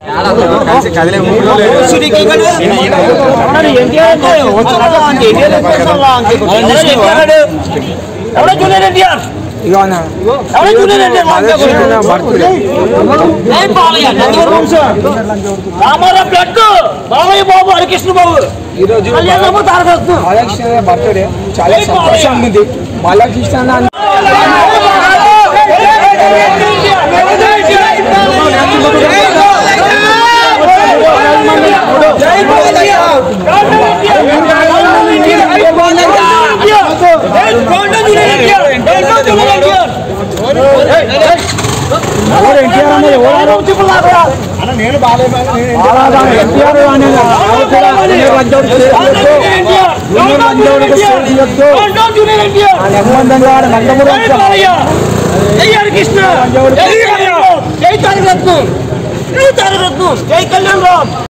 కదిలే ఊళ్ళో లేదు. ఎవడో జూనియర్ ఎన్టీఆర్ ఎవడో జూనియర్ ఎన్టీఆర్ రామారావు బ్లడ్ బాలయ్య బాబు హరికృష్ణ బాబు ఈరోజు కళ్యాణము తారకరత్నం బాలకృష్ణ బర్త్డే చాలా సంతోషంగా ఉంది బాలకృష్ణ అన్న కృష్ణ జై తారకరత్నం జై తారకరత్నం జై కళ్యాణ్ రామ్